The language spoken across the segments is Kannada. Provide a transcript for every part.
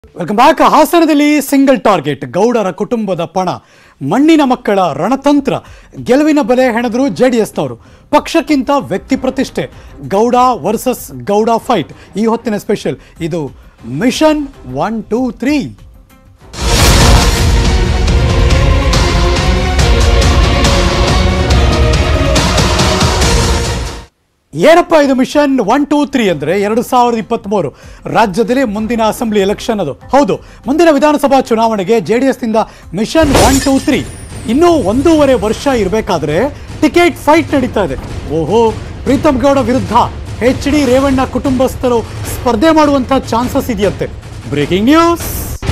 ವೆಲ್ಕಮ್ ಬ್ಯಾಕ್ ಹಾಸನದಲ್ಲಿ ಸಿಂಗಲ್ ಟಾರ್ಗೆಟ್ ಗೌಡರ ಕುಟುಂಬದ ಪಣ ಮಣ್ಣಿನ ಮಕ್ಕಳ ರಣತಂತ್ರ ಗೆಲುವಿನ ಬೆಲೆ ಹೆಣದ್ರು ಜೆಡಿಎಸ್ನವರು ಪಕ್ಷಕ್ಕಿಂತ ವ್ಯಕ್ತಿ ಪ್ರತಿಷ್ಠೆ ಗೌಡ ವರ್ಸಸ್ ಗೌಡ ಫೈಟ್ ಈ ಹೊತ್ತಿನ ಸ್ಪೆಷಲ್ ಇದು ಮಿಷನ್ ಒನ್ ಟೂ ತ್ರೀ ಏನಪ್ಪ ಇದು ಮಿಷನ್ ಒನ್ ಟೂ ತ್ರೀ ಅಂದರೆ ಎರಡು ಸಾವಿರದ ಇಪ್ಪತ್ತ್ಮೂರು ರಾಜ್ಯದಲ್ಲಿ ಮುಂದಿನ ಅಸೆಂಬ್ಲಿ ಎಲೆಕ್ಷನ್ ಅದು ಹೌದು ಮುಂದಿನ ವಿಧಾನಸಭಾ ಚುನಾವಣೆಗೆ ಜೆ ಡಿ ಎಸ್ನಿಂದ ಮಿಷನ್ ಒನ್ ಟೂ ತ್ರೀ ಇನ್ನೂ ಒಂದೂವರೆ ವರ್ಷ ಇರಬೇಕಾದ್ರೆ ಟಿಕೆಟ್ ಫೈಟ್ ನಡೀತಾ ಇದೆ ಓಹೋ ಪ್ರೀತಮ್ ಗೌಡ ವಿರುದ್ಧ ಎಚ್ ಡಿ ರೇವಣ್ಣ ಕುಟುಂಬಸ್ಥರು ಸ್ಪರ್ಧೆ ಮಾಡುವಂಥ ಚಾನ್ಸಸ್ ಇದೆಯಂತೆ ಬ್ರೇಕಿಂಗ್ ನ್ಯೂಸ್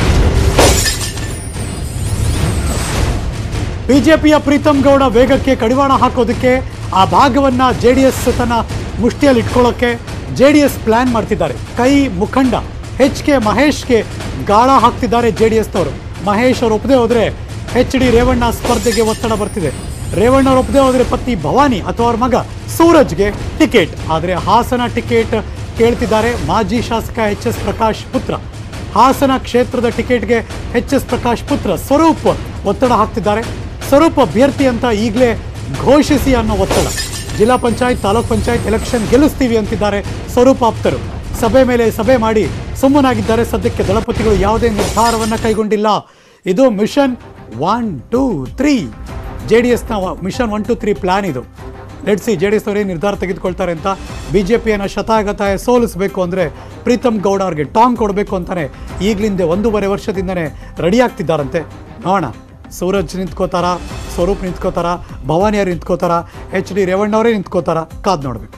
ಬಿಜೆಪಿಯ ಪ್ರೀತಮ್ ಗೌಡ ವೇಗಕ್ಕೆ ಕಡಿವಾಣ ಹಾಕೋದಕ್ಕೆ ಆ ಭಾಗವನ್ನ ಜೆ ಡಿ ಎಸ್ ತನ್ನ ಮುಷ್ಟಿಯಲ್ಲಿ ಇಟ್ಕೊಳ್ಳೋಕೆ ಜೆ ಡಿ ಎಸ್ ಪ್ಲಾನ್ ಮಾಡ್ತಿದ್ದಾರೆ ಕೈ ಮುಖಂಡ ಎಚ್ ಕೆ ಮಹೇಶ್ಗೆ ಗಾಳ ಹಾಕ್ತಿದ್ದಾರೆ ಜೆ ಡಿ ಎಸ್ನವರು ಮಹೇಶ್ ಅವರು ಒಪ್ಪದೆ ಹೋದ್ರೆ ಎಚ್ ಡಿ ರೇವಣ್ಣ ಸ್ಪರ್ಧೆಗೆ ಒತ್ತಡ ಬರ್ತಿದೆ ರೇವಣ್ಣ ಅವರು ಒಪ್ಪದೆ ಹೋದ್ರೆ ಪತ್ನಿ ಭವಾನಿ ಅಥವಾ ಅವ್ರ ಮಗ ಸೂರಜ್ಗೆ ಟಿಕೆಟ್ ಆದರೆ ಹಾಸನ ಟಿಕೆಟ್ ಕೇಳ್ತಿದ್ದಾರೆ ಮಾಜಿ ಶಾಸಕ ಎಚ್ ಎಸ್ ಪ್ರಕಾಶ್ ಪುತ್ರ ಹಾಸನ ಕ್ಷೇತ್ರದ ಟಿಕೆಟ್ಗೆ ಎಚ್ ಎಸ್ ಪ್ರಕಾಶ್ ಪುತ್ರ ಸ್ವರೂಪ್ ಒತ್ತಡ ಹಾಕ್ತಿದ್ದಾರೆ ಸ್ವರೂಪ್ ಅಭ್ಯರ್ಥಿ ಅಂತ ಈಗಲೇ ಘೋಷಿಸಿ ಅನ್ನೋ ಒತ್ತಡ ಜಿಲ್ಲಾ ಪಂಚಾಯತ್ ತಾಲೂಕ್ ಪಂಚಾಯತ್ ಎಲೆಕ್ಷನ್ ಗೆಲ್ಲಿಸ್ತೀವಿ ಅಂತಿದ್ದಾರೆ ಸ್ವರೂಪ್ ಆಪ್ತರು ಸಭೆ ಮೇಲೆ ಸಭೆ ಮಾಡಿ ಸುಮ್ಮನಾಗಿದ್ದಾರೆ ಸದ್ಯಕ್ಕೆ ದಳಪತಿಗಳು ಯಾವುದೇ ನಿರ್ಧಾರವನ್ನು ಕೈಗೊಂಡಿಲ್ಲ ಇದು mission one two three J D ಎಸ್ನ mission one two three plan ಇದು let see J D S ಅವರೇ ನಿರ್ಧಾರ ತೆಗೆದುಕೊಳ್ತಾರೆ ಅಂತ ಬಿ ಜೆ ಪಿಯನ್ನು ಶತಾಗತಾಯ ಸೋಲಿಸಬೇಕು ಅಂದರೆ ಪ್ರೀತಮ್ ಗೌಡ ಅವ್ರಿಗೆ ಟಾಂಗ್ ಕೊಡಬೇಕು ಅಂತಾನೆ ಈಗಲಿಂದ ಒಂದೂವರೆ ವರ್ಷದಿಂದನೇ ರೆಡಿ ಆಗ್ತಿದ್ದಾರಂತೆ ನೋಡೋಣ ಸೂರಜ್ ನಿಂತ್ಕೋತಾರ ಸ್ವರೂಪ್ ನಿಂತ್ಕೋತಾರ ಭವಾನಿಯರು ನಿಂತ್ಕೋತಾರ ಎಚ್ ಡಿ ರೇವಣ್ಣವರೇ ನಿಂತ್ಕೋತಾರ ಕಾದ್ ನೋಡ್ಬೇಕು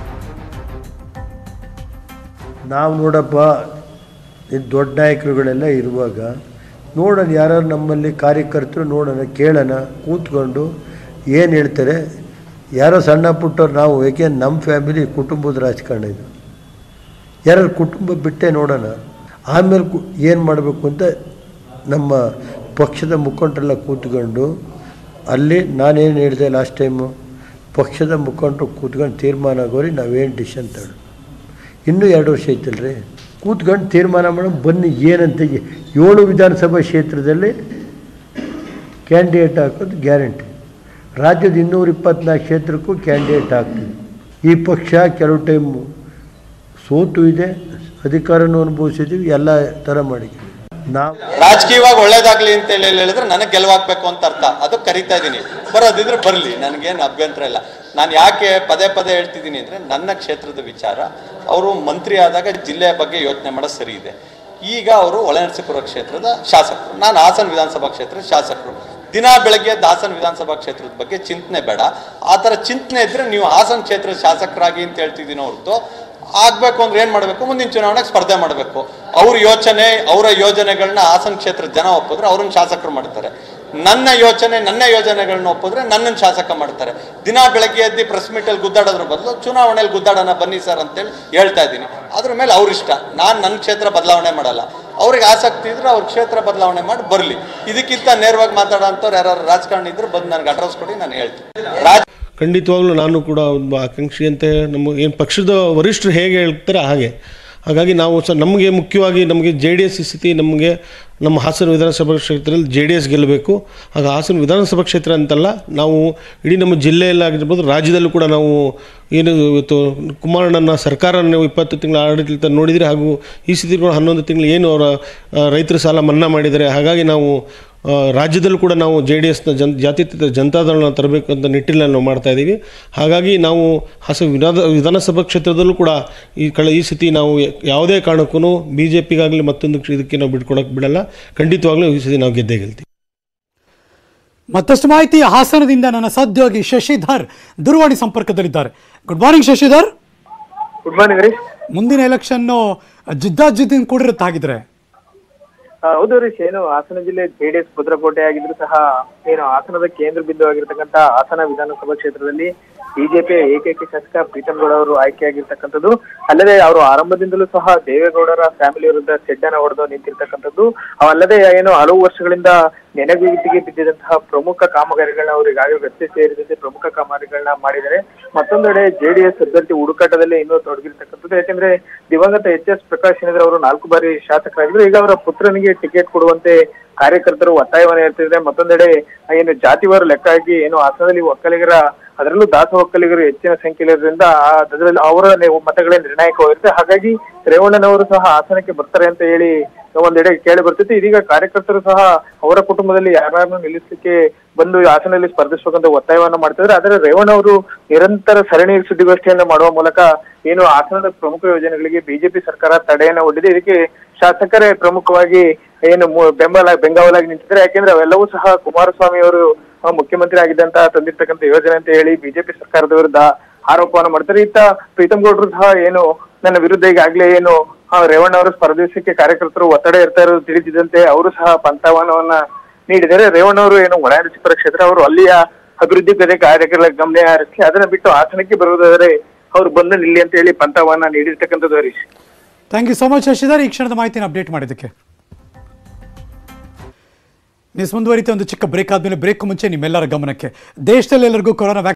ನಾವು ನೋಡಪ್ಪ ಈ ದೊಡ್ಡ ನಾಯಕರುಗಳೆಲ್ಲ ಇರುವಾಗ ನೋಡೋಣ ಯಾರು ನಮ್ಮಲ್ಲಿ ಕಾರ್ಯಕರ್ತರು ನೋಡೋಣ ಕೇಳೋಣ ಕೂತ್ಕೊಂಡು ಏನು ಹೇಳ್ತಾರೆ ಯಾರೋ ಸಣ್ಣ ಪುಟ್ಟವ್ರು ನಾವು ಏಕೆ ನಮ್ಮ ಫ್ಯಾಮಿಲಿ ಕುಟುಂಬದ ರಾಜಕಾರಣ ಇದು ಯಾರು ಕುಟುಂಬ ಬಿಟ್ಟೆ ನೋಡೋಣ ಆಮೇಲೆ ಕು ಏನು ಮಾಡಬೇಕು ಅಂತ ನಮ್ಮ ಪಕ್ಷದ ಮುಖಂಡರೆಲ್ಲ ಕೂತ್ಕೊಂಡು ಅಲ್ಲಿ ನಾನೇನು ಹೇಳಿದೆ ಲಾಸ್ಟ್ ಟೈಮು ಪಕ್ಷದ ಮುಖಂಡರು ಕೂತ್ಕೊಂಡು ತೀರ್ಮಾನ ಆಗೋರಿ ನಾವೇನು ಡಿಸಿಷನ್ ತಗೊಳ್ಳೋದು ಇನ್ನೂ ಎರಡು ವರ್ಷ ಐತಲ್ರಿ ಕೂತ್ಕೊಂಡು ತೀರ್ಮಾನ ಮಾಡೋ ಬನ್ನಿ ಏನಂತ ಏಳು ವಿಧಾನಸಭಾ ಕ್ಷೇತ್ರದಲ್ಲಿ ಕ್ಯಾಂಡಿಡೇಟ್ ಹಾಕೋದು ಗ್ಯಾರಂಟಿ ರಾಜ್ಯದ ಇನ್ನೂರ ಇಪ್ಪತ್ನಾಲ್ಕು ಕ್ಷೇತ್ರಕ್ಕೂ ಕ್ಯಾಂಡಿಡೇಟ್ ಹಾಕ್ತೀವಿ ಈ ಪಕ್ಷ ಕೆಲವು ಟೈಮು ಸೋತು ಇದೆ ಅಧಿಕಾರನೂ ಅನುಭವಿಸಿದ್ದೀವಿ ಎಲ್ಲ ಥರ ಮಾಡಿದ್ದೀವಿ ನಾವು ರಾಜಕೀಯವಾಗಿ ಒಳ್ಳೇದಾಗ್ಲಿ ಅಂತ ಹೇಳಿ ಹೇಳಿದ್ರೆ ನನಗೆ ಗೆಲುವಾಗ್ಬೇಕು ಅಂತ ಅರ್ಥ ಅದು ಕರಿತಾ ಇದ್ದೀನಿ ಬರೋದಿದ್ರೆ ಬರಲಿ ನನಗೇನು ಅಭ್ಯಂತರ ಇಲ್ಲ ನಾನು ಯಾಕೆ ಪದೇ ಪದೇ ಹೇಳ್ತಿದ್ದೀನಿ ಅಂದರೆ ನನ್ನ ಕ್ಷೇತ್ರದ ವಿಚಾರ ಅವರು ಮಂತ್ರಿ ಆದಾಗ ಜಿಲ್ಲೆಯ ಬಗ್ಗೆ ಯೋಚನೆ ಮಾಡೋದು ಸರಿ ಇದೆ ಈಗ ಅವರು ಒಳನರಸೀಪುರ ಕ್ಷೇತ್ರದ ಶಾಸಕರು ನಾನು ಹಾಸನ ವಿಧಾನಸಭಾ ಕ್ಷೇತ್ರದ ಶಾಸಕರು ದಿನ ಬೆಳಗ್ಗೆ ಎದ್ದು ಹಾಸನ ವಿಧಾನಸಭಾ ಕ್ಷೇತ್ರದ ಬಗ್ಗೆ ಚಿಂತನೆ ಬೇಡ ಆ ಥರ ಚಿಂತನೆ ಇದ್ದರೆ ನೀವು ಹಾಸನ ಕ್ಷೇತ್ರದ ಶಾಸಕರಾಗಿ ಅಂತ ಹೇಳ್ತಿದ್ದೀನಿ ಹೊರತು ಆಗ್ಬೇಕು ಅಂದ್ರೆ ಏನ್ ಮಾಡಬೇಕು ಮುಂದಿನ ಚುನಾವಣೆಗೆ ಸ್ಪರ್ಧೆ ಮಾಡಬೇಕು ಅವ್ರ ಯೋಚನೆ ಅವರ ಯೋಜನೆಗಳನ್ನ ಹಾಸನ ಕ್ಷೇತ್ರದ ಜನ ಒಪ್ಪಿದ್ರೆ ಅವ್ರನ್ನ ಶಾಸಕರು ಮಾಡ್ತಾರೆ ನನ್ನ ಯೋಚನೆ ನನ್ನ ಯೋಜನೆಗಳನ್ನ ಒಪ್ಪಿದ್ರೆ ನನ್ನನ್ನು ಶಾಸಕ ಮಾಡ್ತಾರೆ ದಿನ ಬೆಳಗ್ಗೆ ಎದ್ದು ಪ್ರೆಸ್ ಮೀಟಲ್ಲಿ ಗುದ್ದಾಡೋದ್ರ ಬದಲು ಚುನಾವಣೆಯಲ್ಲಿ ಗುದ್ದಾಡೋಣ ಬನ್ನಿ ಸರ್ ಅಂತೇಳಿ ಹೇಳ್ತಾ ಇದ್ದೀನಿ ಅದ್ರ ಮೇಲೆ ಅವ್ರ ಇಷ್ಟ ನಾನು ನನ್ನ ಕ್ಷೇತ್ರ ಬದಲಾವಣೆ ಮಾಡಲ್ಲ ಅವ್ರಿಗೆ ಆಸಕ್ತಿ ಇದ್ರೆ ಅವ್ರ ಕ್ಷೇತ್ರ ಬದಲಾವಣೆ ಮಾಡಿ ಬರಲಿ ಇದಕ್ಕಿಂತ ನೇರವಾಗಿ ಮಾತಾಡೋ ಅಂಥವ್ರು ಯಾರು ರಾಜಕಾರಣಿ ಇದ್ರೆ ಬಂದು ನನಗೆ ಅಡ್ರೆಸ್ ಕೊಡಿ ನಾನು ಹೇಳ್ತೀನಿ ರಾಜ ಖಂಡಿತವಾಗ್ಲೂ ನಾನು ಕೂಡ ಒಬ್ಬ ಆಕಾಂಕ್ಷಿಯಂತೆ ನಮ್ಮ ಏನು ಪಕ್ಷದ ವರಿಷ್ಠರು ಹೇಗೆ ಹೇಳ್ತಾರೆ ಹಾಗೆ ಹಾಗಾಗಿ ನಾವು ಸಹ ನಮಗೆ ಮುಖ್ಯವಾಗಿ ನಮಗೆ ಜೆ ಡಿ ಎಸ್ ಸ್ಥಿತಿ ನಮಗೆ ನಮ್ಮ ಹಾಸನ ವಿಧಾನಸಭಾ ಕ್ಷೇತ್ರದಲ್ಲಿ ಜೆ ಡಿ ಎಸ್ ಗೆಲ್ಲಬೇಕು ಆಗ ಹಾಸನ ವಿಧಾನಸಭಾ ಕ್ಷೇತ್ರ ಅಂತಲ್ಲ ನಾವು ಇಡೀ ನಮ್ಮ ಜಿಲ್ಲೆಯಲ್ಲಾಗಿರ್ಬೋದು ರಾಜ್ಯದಲ್ಲೂ ಕೂಡ ನಾವು ಏನು ಇವತ್ತು ಕುಮಾರಣ್ಣನ ಸರ್ಕಾರ ನೀವು ಇಪ್ಪತ್ತು ತಿಂಗಳ ಆಡಳಿತ ನೋಡಿದರೆ ಹಾಗೂ ಈ ಸ್ಥಿತಿ ಕೂಡ ಹನ್ನೊಂದು ತಿಂಗಳು ಏನು ಅವರ ಆ, ರೈತರ ಸಾಲ ಮನ್ನಾ ಮಾಡಿದ್ದಾರೆ ಹಾಗಾಗಿ ನಾವು ಆ, ರಾಜ್ಯದಲ್ಲೂ ಕೂಡ ನಾವು ಜೆ ಡಿ ಎಸ್ನ ಜನ್ ಜಾತ್ಯತೀತ ಜನತಾದಳನ ತರಬೇಕು ಅಂತ ನಿಟ್ಟಿನಲ್ಲಿ ನಾವು ಮಾಡ್ತಾ ಇದ್ದೀವಿ ಹಾಗಾಗಿ ನಾವು ಹಾಸ ವಿಧಾನ ವಿಧಾನಸಭಾ ಕ್ಷೇತ್ರದಲ್ಲೂ ಕೂಡ ಈ ಕಳೆ ಈ ಸ್ಥಿತಿ ನಾವು ಯಾವುದೇ ಕಾರಣಕ್ಕೂ ಬಿ ಜೆ ಪಿಗಾಗಲಿ ಮತ್ತೊಂದು ಕ್ಷ- ಇದಕ್ಕೆ ನಾವು ಬಿಟ್ಕೊಡಕ್ಕೆ ಬಿಡಲ್ಲ ಖಂಡಿತವಾಗ್ಲೂ ಈ ಸ್ಥಿತಿ ನಾವು ಗೆದ್ದೇ ಗೆಲ್ತೀವಿ ಮತ್ತಷ್ಟು ಮಾಹಿತಿ ಹಾಸನದಿಂದ ನನ್ನ ಸಹೋದ್ಯೋಗಿ ಶಶಿಧರ್ ದೂರವಾಣಿ ಸಂಪರ್ಕದಲ್ಲಿದ್ದಾರೆ good morning Shashidhar good morning ರೀ ಮುಂದಿನ ಎಲೆಕ್ಷನ್ನು ಜಿದ್ದಾಜಿದ್ದಿನ ಕೂಡಿರುತ್ತೆ ಹಾಗಿದ್ರೆ ಆ, ಹೌದು ಹರೀಶ್ ಏನು ಹಾಸನ ಜಿಲ್ಲೆ ಜೆಡಿಎಸ್ ಭದ್ರಕೋಟೆ ಆಗಿದ್ರು ಸಹ ಏನು ಹಾಸನದ ಕೇಂದ್ರ ಬಿಂದು ಆಗಿರ್ತಕ್ಕಂಥ ಹಾಸನ ವಿಧಾನಸಭಾ ಕ್ಷೇತ್ರದಲ್ಲಿ ಬಿಜೆಪಿಯ ಏಕೈಕ ಶಾಸಕ ಪ್ರೀತಮ್ ಗೌಡ ಅವರು ಆಯ್ಕೆಯಾಗಿರ್ತಕ್ಕಂಥದ್ದು ಅಲ್ಲದೆ ಅವರು ಆರಂಭದಿಂದಲೂ ಸಹ ದೇವೇಗೌಡರ ಫ್ಯಾಮಿಲಿ ವಿರುದ್ಧ ಸೆಡ್ಡನ್ನ ಹೊಡೆದು ನಿಂತಿರ್ತಕ್ಕಂಥದ್ದು ಅಲ್ಲದೆ ಏನು ಹಲವು ವರ್ಷಗಳಿಂದ ನೆನಗುದಿಗೆ ಬಿದ್ದಿದಂತಹ ಪ್ರಮುಖ ಕಾಮಗಾರಿಗಳನ್ನ ಅವರು ಈಗಾಗಲೇ ರಸ್ತೆ ಸೇರಿದಂತೆ ಪ್ರಮುಖ ಕಾಮಗಾರಿಗಳನ್ನ ಮಾಡಿದ್ದಾರೆ ಮತ್ತೊಂದೆಡೆ ಜೆಡಿಎಸ್ ಅಭ್ಯರ್ಥಿ ಹುಡುಕಾಟದಲ್ಲಿ ಇನ್ನೂ ತೊಡಗಿರ್ತಕ್ಕಂಥದ್ದು ಯಾಕಂದ್ರೆ ದಿವಂಗತ ಎಚ್ ಎಸ್ ಪ್ರಕಾಶ್ ಚಂದ್ರ ಅವರು ನಾಲ್ಕು ಬಾರಿ ಶಾಸಕರಾಗಿದ್ರು ಈಗ ಅವರ ಪುತ್ರನಿಗೆ ಟಿಕೆಟ್ ಕೊಡುವಂತೆ ಕಾರ್ಯಕರ್ತರು ಒತ್ತಾಯವನ್ನ ಹೇಳ್ತಿದ್ರೆ ಮತ್ತೊಂದೆಡೆ ಏನು ಜಾತಿವಾರ ಲೆಕ್ಕ ಹಾಕಿ ಏನು ಹಾಸನದಲ್ಲಿ ಒಕ್ಕಲಿಗರ ಅದರಲ್ಲೂ ದಾಸ ಒಕ್ಕಲಿಗರು ಹೆಚ್ಚಿನ ಸಂಖ್ಯೆಯಿರೋದ್ರಿಂದ ಆ- ಅದರಲ್ಲಿ ಅವರ ನೆ- ಮತಗಳೇ ನಿರ್ಣಾಯಕವಾಗಿರುತ್ತೆ ಹಾಗಾಗಿ ರೇವಣ್ಣನವರು ಸಹ ಹಾಸನಕ್ಕೆ ಬರ್ತಾರೆ ಅಂತ ಹೇಳಿ ಒಂದೆಡೆ ಕೇಳಿ ಬರ್ತಿತ್ತು ಇದೀಗ ಕಾರ್ಯಕರ್ತರು ಸಹ ಅವರ ಕುಟುಂಬದಲ್ಲಿ ಯಾರನ್ನು ನಿಲ್ಲಿಸಲಿಕ್ಕೆ ಬಂದು ಹಾಸನಲ್ಲಿ ಸ್ಪರ್ಧಿಸಬೇಕಂತ ಒತ್ತಾಯವನ್ನ ಮಾಡ್ತಿದ್ರೆ ಆದರೆ ರೇವಣ್ಣ ಅವರು ನಿರಂತರ ಸರಣಿ ಸುದ್ದಿಗೋಷ್ಠಿಯನ್ನ ಮಾಡುವ ಮೂಲಕ ಏನು ಹಾಸನದ ಪ್ರಮುಖ ಯೋಜನೆಗಳಿಗೆ ಬಿಜೆಪಿ ಸರ್ಕಾರ ತಡೆಯನ್ನ ಒಡ್ಡಿದೆ ಇದಕ್ಕೆ ಶಾಸಕರೇ ಪ್ರಮುಖವಾಗಿ ಏನು ಮು- ಬೆಂಬಲ ಬೆಂಗಾವಲಾಗಿ ನಿಂತಿದ್ದಾರೆ ಯಾಕೆಂದ್ರೆ ಅವೆಲ್ಲವೂ ಸಹ ಕುಮಾರಸ್ವಾಮಿ ಅವರು ಆ, ಮುಖ್ಯಮಂತ್ರಿ ಆಗಿದ್ದಂತ ತಂದಿರ್ತಕ್ಕಂಥ ಯೋಜನೆ ಅಂತ ಹೇಳಿ ಬಿಜೆಪಿ ಸರ್ಕಾರದ ವಿರುದ್ಧ ಆರೋಪವನ್ನು ಮಾಡ್ತಾರೆ ಇತ್ತ ಪ್ರೀತಮ್ ಗೌಡ್ರು ಸಹ ಏನು ನನ್ನ ವಿರುದ್ಧ ಈಗಾಗಲೇ ಏನು ಆ, ರೇವಣ್ಣ ಅವರು ಸ್ಪರ್ಧಿಸಕ್ಕೆ ಕಾರ್ಯಕರ್ತರು ಒತ್ತಡ ಇರ್ತಾ ಇರೋದು ತಿಳಿದಿದ್ದಂತೆ ಅವರು ಸಹ ಪಂಥಾವನವನ್ನ ನೀಡಿದ್ದಾರೆ ರೇವಣ್ಣ ಅವರು ಏನು ಒಳಾರಿಸಿಪುರ ಕ್ಷೇತ್ರ ಅವರು ಅಲ್ಲಿಯ ಅಭಿವೃದ್ಧಿ ಕಡೆ ಕಾರ್ಯಗಳ ಗಮನ ಹರಿಸಿ ಅದನ್ನ ಬಿಟ್ಟು ಹಾಸನಕ್ಕೆ ಬರುವುದಾದರೆ ಅವರು ಬಂದು ನಿಲ್ಲಿ ಅಂತ ಹೇಳಿ ಪಂಥವನ್ನ ನೀಡಿರ್ತಕ್ಕಂಥದ್ದು Harish thank you so much Shashidhar ಈ ಕ್ಷಣದ ಮಾಹಿತಿನ ಅಪ್ಡೇಟ್ ಮಾಡಿದ್ದಕ್ಕೆ ನ್ಯೂಸ್ ಮುಂದುವರಿತ ಒಂದು ಚಿಕ್ಕ ಬ್ರೇಕ್ ಆದಮೇಲೆ ಬ್ರೇಕ್ ಮುಂಚೆ ನಿಮ್ಮೆಲ್ಲರ ಗಮನಕ್ಕೆ ದೇಶದಲ್ಲಿ ಎಲ್ಲರಿಗೂ ಕೊರೋನಾ